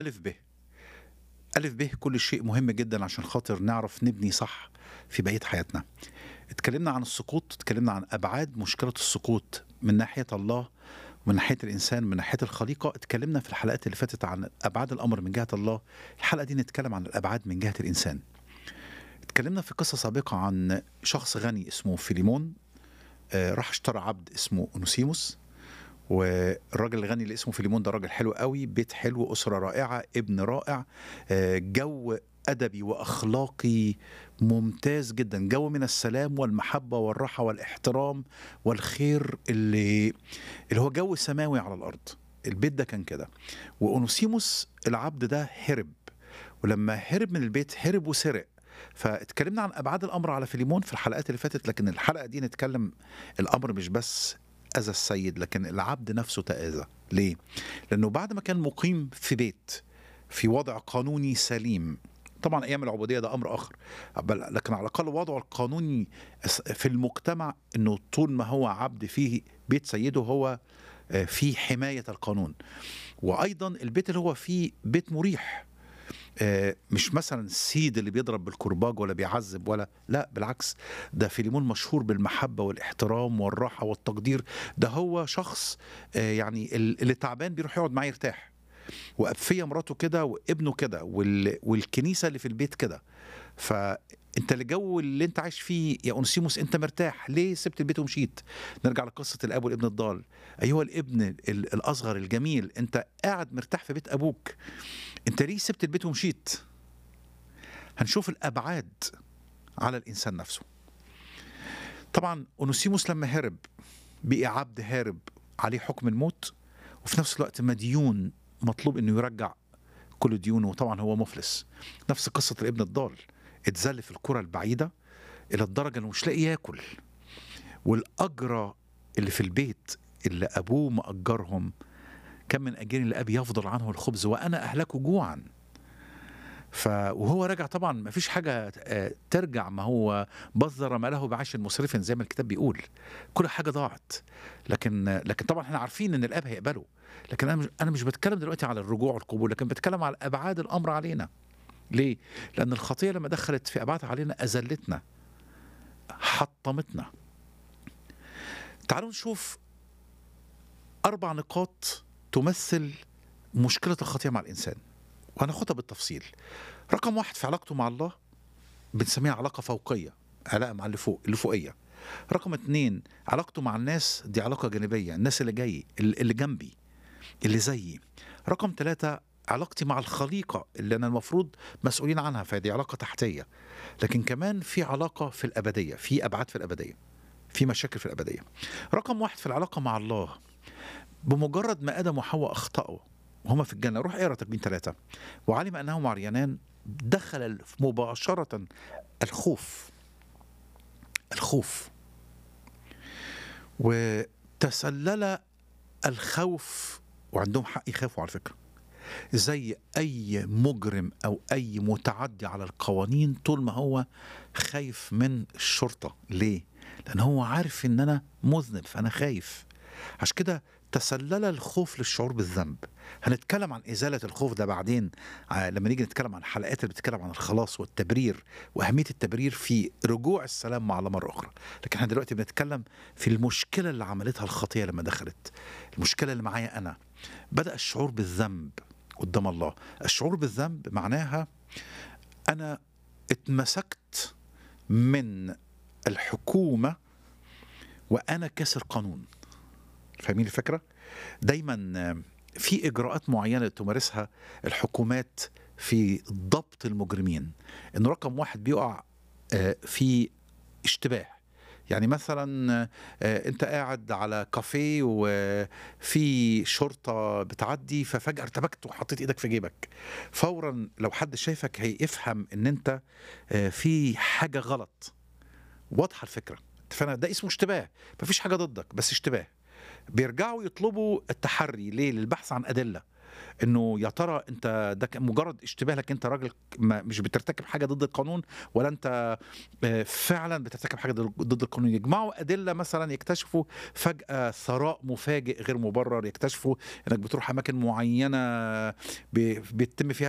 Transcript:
ألف ب ألف ب كل شيء مهم جدا عشان خاطر نعرف نبني صح في بقية حياتنا اتكلمنا عن السقوط اتكلمنا عن أبعاد مشكلة السقوط من ناحية الله من ناحية الإنسان من ناحية الخليقة اتكلمنا في الحلقات اللي فاتت عن أبعاد الأمر من جهة الله الحلقة دي نتكلم عن الأبعاد من جهة الإنسان اتكلمنا في قصة سابقة عن شخص غني اسمه فيليمون آه، راح اشترى عبد اسمه أونوسيموس والراجل الغني اللي اسمه فيليمون ده راجل حلو قوي بيت حلو أسرة رائعة ابن رائع آه، جو أدبي وأخلاقي ممتاز جدا جو من السلام والمحبة والراحة والاحترام والخير اللي اللي هو جو سماوي على الأرض البيت ده كان كده وأونوسيموس العبد ده هرب ولما هرب من البيت هرب وسرق فاتكلمنا عن ابعاد الامر على فيليمون في الحلقات اللي فاتت لكن الحلقه دي نتكلم الامر مش بس اذى السيد لكن العبد نفسه تاذى ليه لانه بعد ما كان مقيم في بيت في وضع قانوني سليم طبعا ايام العبوديه ده امر اخر بل لكن على الاقل وضعه القانوني في المجتمع انه طول ما هو عبد في بيت سيده هو آه، في حمايه القانون وايضا البيت اللي هو فيه بيت مريح آه، مش مثلا السيد اللي بيضرب بالكرباج ولا بيعذب ولا لا بالعكس ده فيليمون مشهور بالمحبة والاحترام والراحة والتقدير ده هو شخص آه، يعني ال- اللي تعبان بيروح يقعد معاه يرتاح وأبفية مراته كده وابنه كده وال- والكنيسة اللي في البيت كده فانت الجو اللي انت عايش فيه يا اونسيموس انت مرتاح ليه سبت البيت ومشيت نرجع لقصه الاب والابن الضال ايها الابن ال- الاصغر الجميل انت قاعد مرتاح في بيت ابوك انت ليه سبت البيت ومشيت هنشوف الابعاد على الانسان نفسه طبعا اونوسيموس لما هرب بقي عبد هارب عليه حكم الموت وفي نفس الوقت مديون مطلوب انه يرجع كل ديونه وطبعا هو مفلس نفس قصه الابن الضال اتذل في الكره البعيده الى الدرجه انه مش لاقي ياكل والاجرى اللي في البيت اللي ابوه مأجرهم كم من أجير لأبي يفضل عنه الخبز وأنا أهلكه جوعا ف وهو راجع طبعا ما فيش حاجة آه، ترجع ما هو بذر ماله بعيش مسرف زي ما الكتاب بيقول كل حاجة ضاعت لكن لكن طبعا احنا عارفين ان الاب هيقبله لكن انا مش انا مش بتكلم دلوقتي على الرجوع والقبول لكن بتكلم على ابعاد الامر علينا ليه؟ لان الخطيه لما دخلت في ابعادها علينا اذلتنا حطمتنا تعالوا نشوف اربع نقاط تمثل مشكله الخطيه مع الانسان وهناخدها بالتفصيل رقم واحد في علاقته مع الله بنسميها علاقه فوقيه علاقه مع اللي فوق اللي فوقيه رقم اتنين علاقته مع الناس دي علاقه جانبيه الناس اللي جاي اللي جنبي اللي زيي رقم ثلاثة علاقتي مع الخليقة اللي أنا المفروض مسؤولين عنها فدي علاقة تحتية لكن كمان في علاقة في الأبدية في أبعاد في الأبدية في مشاكل في الأبدية رقم واحد في العلاقة مع الله بمجرد ما ادم وحواء اخطاوا وهما في الجنه روح اقرا تكوين ثلاثه وعلم انهما عريانان دخل مباشره الخوف الخوف وتسلل الخوف وعندهم حق يخافوا على فكره زي اي مجرم او اي متعدي على القوانين طول ما هو خايف من الشرطه ليه لان هو عارف ان انا مذنب فانا خايف عشان كده تسلل الخوف للشعور بالذنب هنتكلم عن إزالة الخوف ده بعدين ع- لما نيجي نتكلم عن الحلقات اللي بتتكلم عن الخلاص والتبرير وأهمية التبرير في رجوع السلام مع الله مرة أخرى لكن احنا دلوقتي بنتكلم في المشكلة اللي عملتها الخطية لما دخلت المشكلة اللي معايا أنا بدأ الشعور بالذنب قدام الله الشعور بالذنب معناها أنا اتمسكت من الحكومة وأنا كسر قانون فاهمين الفكره؟ دايما آه، في اجراءات معينه تمارسها الحكومات في ضبط المجرمين ان رقم واحد بيقع آه، في اشتباه يعني مثلا آه، انت قاعد على كافيه وفي شرطه بتعدي ففجاه ارتبكت وحطيت ايدك في جيبك فورا لو حد شايفك هيفهم ان انت آه، في حاجه غلط واضحه الفكره فانا ده اسمه اشتباه مفيش حاجه ضدك بس اشتباه بيرجعوا يطلبوا التحري ليه للبحث عن ادله انه يا ترى انت ده كان مجرد اشتباه لك انت راجل ما مش بترتكب حاجه ضد القانون ولا انت آه، فعلا بترتكب حاجه ضد ضد القانون يجمعوا ادله مثلا يكتشفوا فجاه ثراء مفاجئ غير مبرر يكتشفوا انك بتروح اماكن معينه ب- بيتم فيها